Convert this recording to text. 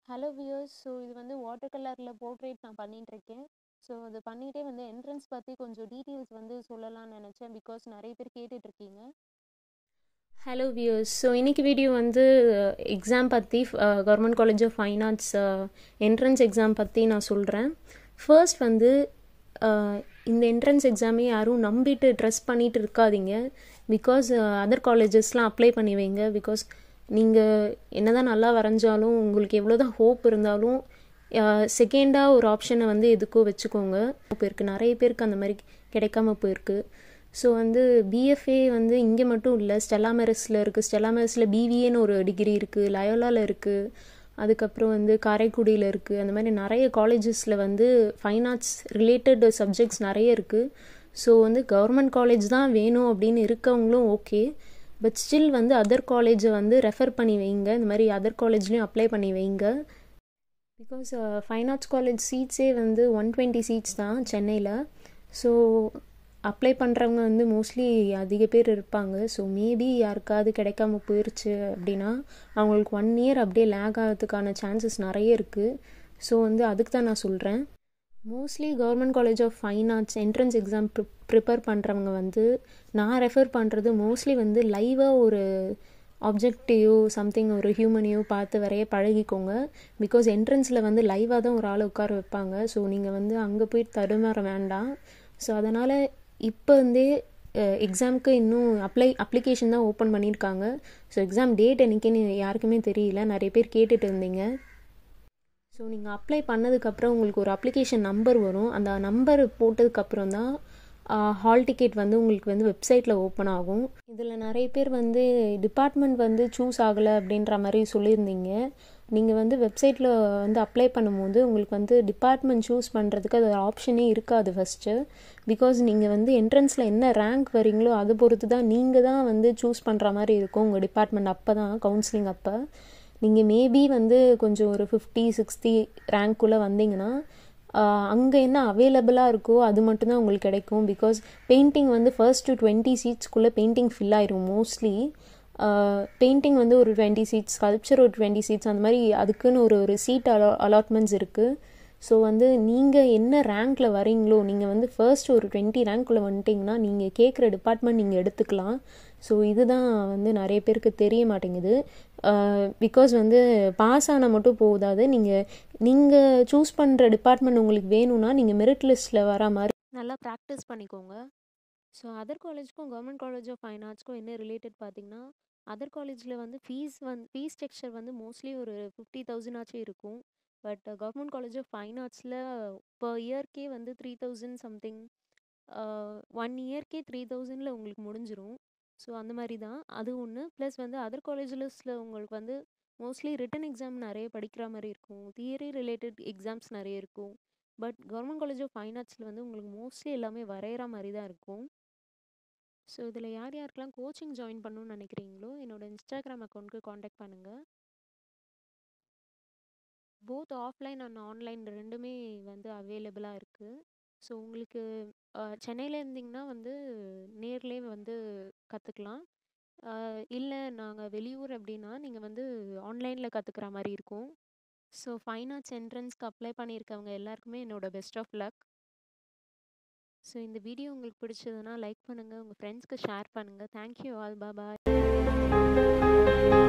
hello viewers so இது வந்து water கலரில் போர்ட்ரேட் நான் பண்ணிகிட்ருக்கேன் ஸோ அது பண்ணிகிட்டே வந்து என்ட்ரன்ஸ் பற்றி கொஞ்சம் டீட்டெயில்ஸ் வந்து சொல்லலாம்னு நினச்சேன் பிகாஸ் நிறைய பேர் கேட்டுட்ருக்கீங்க ஹலோ வியூஸ் ஸோ இன்றைக்கி வீடியோ வந்து எக்ஸாம் பற்றி government college of fine arts entrance exam பற்றி நான் சொல்கிறேன் ஃபர்ஸ்ட் வந்து இந்த என்ட்ரன்ஸ் எக்ஸாமே யாரும் நம்பிட்டு ட்ரெஸ் பண்ணிட்டு இருக்காதீங்க பிகாஸ் அதர் காலேஜஸ்லாம் அப்ளை பண்ணி வைங்க பிகாஸ் நீங்கள் என்ன தான் நல்லா வரைஞ்சாலும் உங்களுக்கு எவ்வளோ தான் ஹோப் இருந்தாலும் செகண்டாக ஒரு ஆப்ஷனை வந்து எதுக்கோ வச்சுக்கோங்க போயிருக்கு நிறைய பேருக்கு அந்த மாதிரி கிடைக்காம போயிருக்கு ஸோ வந்து பிஎஃப்ஏ வந்து இங்கே மட்டும் இல்லை ஸ்டெலாமெரஸில் இருக்குது ஸ்டெலாமெரஸில் பிவிஏன்னு ஒரு டிகிரி இருக்குது லயோலாவில் இருக்குது அதுக்கப்புறம் வந்து காரைக்குடியில் இருக்குது அந்த மாதிரி நிறைய காலேஜஸில் வந்து ஃபைன் ஆர்ட்ஸ் ரிலேட்டட் சப்ஜெக்ட்ஸ் நிறைய இருக்குது ஸோ வந்து கவர்மெண்ட் காலேஜ் தான் வேணும் அப்படின்னு இருக்கவங்களும் ஓகே பட் ஸ்டில் வந்து அதர் காலேஜை வந்து ரெஃபர் பண்ணி வைங்க இந்த மாதிரி அதர் காலேஜ்லேயும் அப்ளை பண்ணி வைங்க பிகாஸ் ஃபைன் ஆர்ட்ஸ் காலேஜ் சீட்ஸே வந்து ஒன் டுவெண்ட்டி சீட்ஸ் தான் சென்னையில் ஸோ அப்ளை பண்ணுறவங்க வந்து மோஸ்ட்லி அதிக பேர் இருப்பாங்க ஸோ மேபி யாருக்காவது கிடைக்காம போயிடுச்சு அப்படின்னா அவங்களுக்கு ஒன் இயர் அப்படியே லேக் ஆகிறதுக்கான சான்சஸ் நிறைய இருக்குது ஸோ வந்து அதுக்கு தான் நான் சொல்கிறேன் mostly government college of fine arts entrance exam ப்ரி ப்ரிப்பேர் பண்ணுறவங்க வந்து நான் ரெஃபர் பண்ணுறது மோஸ்ட்லி வந்து லைவாக ஒரு ஆப்ஜெக்டையோ சம்திங் ஒரு ஹியூமனையோ பார்த்து வரைய பழகிக்கோங்க பிகாஸ் என்ட்ரன்ஸில் வந்து லைவாக தான் ஒரு ஆளை உட்கார வைப்பாங்க ஸோ நீங்கள் வந்து அங்கே போய் தடுமாற வேண்டாம் ஸோ அதனால் இப்போ இருந்தே எக்ஸாமுக்கு இன்னும் அப்ளை அப்ளிகேஷன் தான் ஓப்பன் பண்ணியிருக்காங்க ஸோ எக்ஸாம் டேட் என்னைக்குன்னு யாருக்குமே தெரியல நிறைய பேர் கேட்டுட்டு இருந்தீங்க ஸோ நீங்கள் அப்ளை பண்ணதுக்கப்புறம் உங்களுக்கு ஒரு அப்ளிகேஷன் நம்பர் வரும் அந்த நம்பர் போட்டதுக்கப்புறம் தான் ஹால் டிக்கெட் வந்து உங்களுக்கு வந்து வெப்சைட்டில் ஓப்பன் ஆகும் இதில் நிறைய பேர் வந்து டிபார்ட்மெண்ட் வந்து சூஸ் ஆகலை அப்படின்ற மாதிரி சொல்லியிருந்தீங்க நீங்கள் வந்து வெப்சைட்டில் வந்து அப்ளை பண்ணும்போது உங்களுக்கு வந்து டிபார்ட்மெண்ட் சூஸ் பண்ணுறதுக்கு அது ஆப்ஷனே இருக்காது ஃபஸ்ட்டு பிகாஸ் நீங்கள் வந்து என்ட்ரன்ஸில் என்ன ரேங்க் வரீங்களோ அதை பொறுத்து தான் நீங்கள் தான் வந்து சூஸ் பண்ணுற மாதிரி இருக்கும் உங்கள் டிபார்ட்மெண்ட் அப்போ தான் கவுன்சிலிங் அப்போ நீங்கள் மேபி வந்து கொஞ்சம் ஒரு ஃபிஃப்டி சிக்ஸ்டி ரேங்க்குள்ளே வந்தீங்கன்னா அங்கே என்ன அவைலபிளாக இருக்கோ அது மட்டும்தான் உங்களுக்கு கிடைக்கும் பிகாஸ் பெயிண்டிங் வந்து ஃபர்ஸ்ட் டு டுவெண்ட்டி சீட்ஸ்க்குள்ளே பெயிண்டிங் ஃபில் ஆயிரும் மோஸ்ட்லி பெயிண்டிங் வந்து ஒரு டுவெண்ட்டி சீட்ஸ் கல்ச்சர் ஒரு டுவெண்ட்டி சீட்ஸ் அந்த மாதிரி அதுக்குன்னு ஒரு ஒரு சீட் அலா அலாட்மெண்ட்ஸ் இருக்குது ஸோ வந்து நீங்கள் என்ன ரேங்க்கில் வரீங்களோ நீங்கள் வந்து ஃபர்ஸ்ட் ஒரு டுவெண்ட்டி ரேங்க்குள்ளே வந்துட்டிங்கன்னா நீங்கள் கேட்குற டிபார்ட்மெண்ட் நீங்கள் எடுத்துக்கலாம் ஸோ இதுதான் வந்து நிறைய பேருக்கு தெரிய மாட்டேங்குது பிகாஸ் வந்து பாஸ் ஆனால் மட்டும் போதாது நீங்கள் நீங்கள் சூஸ் பண்ணுற டிபார்ட்மெண்ட் உங்களுக்கு வேணும்னா நீங்கள் மெரிட் லிஸ்ட்டில் வர மாதிரி நல்லா ப்ராக்டிஸ் பண்ணிக்கோங்க ஸோ அதர் காலேஜ்க்கும் கவர்மெண்ட் காலேஜ் ஆஃப் ஃபைன் ஆர்ட்ஸ்க்கும் என்ன ரிலேட்டட் பார்த்தீங்கன்னா அதர் காலேஜில் வந்து ஃபீஸ் வந்து ஃபீஸ் ஸ்ட்ரக்சர் வந்து மோஸ்ட்லி ஒரு ஃபிஃப்டி தௌசண்ட் ஆச்சும் இருக்கும் but government college of fine ஆர்ட்ஸில் பர் இயர்க்கே வந்து த்ரீ தௌசண்ட் சம்திங் ஒன் இயர்க்கே த்ரீ தௌசண்டில் உங்களுக்கு முடிஞ்சிடும் ஸோ அந்த மாதிரி தான் அது ஒன்று ப்ளஸ் வந்து அதர் காலேஜஸில் உங்களுக்கு வந்து மோஸ்ட்லி ரிட்டன் எக்ஸாம் நிறைய படிக்கிற மாதிரி இருக்கும் தியரி ரிலேட்டட் எக்ஸாம்ஸ் நிறைய இருக்கும் but government college of fine ஆர்ட்ஸில் வந்து உங்களுக்கு மோஸ்ட்லி எல்லாமே வரைகிற மாதிரி தான் இருக்கும் ஸோ இதில் யார் யாருக்கெல்லாம் கோச்சிங் ஜாயின் பண்ணணும்னு நினைக்கிறீங்களோ என்னோடய இன்ஸ்டாகிராம் அக்கௌண்ட்க்கு காண்டாக்ட் பண்ணுங்கள் போத் ஆஃப்லைன் அண்ட் ஆன்லைன் ரெண்டுமே வந்து அவைலபிளாக இருக்குது ஸோ உங்களுக்கு சென்னையில் இருந்தீங்கன்னா வந்து நேர்லேயே வந்து கற்றுக்கலாம் இல்லை நாங்கள் வெளியூர் அப்படின்னா நீங்கள் வந்து ஆன்லைனில் கற்றுக்குற மாதிரி இருக்கும் ஸோ ஃபைன் ஆர்ட்ஸ் என்ட்ரன்ஸ்க்கு அப்ளை பண்ணியிருக்கவங்க எல்லாருக்குமே என்னோட பெஸ்ட் ஆஃப் லக் ஸோ இந்த வீடியோ உங்களுக்கு பிடிச்சதுன்னா லைக் பண்ணுங்கள் உங்கள் ஃப்ரெண்ட்ஸ்க்கு ஷேர் பண்ணுங்கள் தேங்க்யூ ஆல் பா பாய்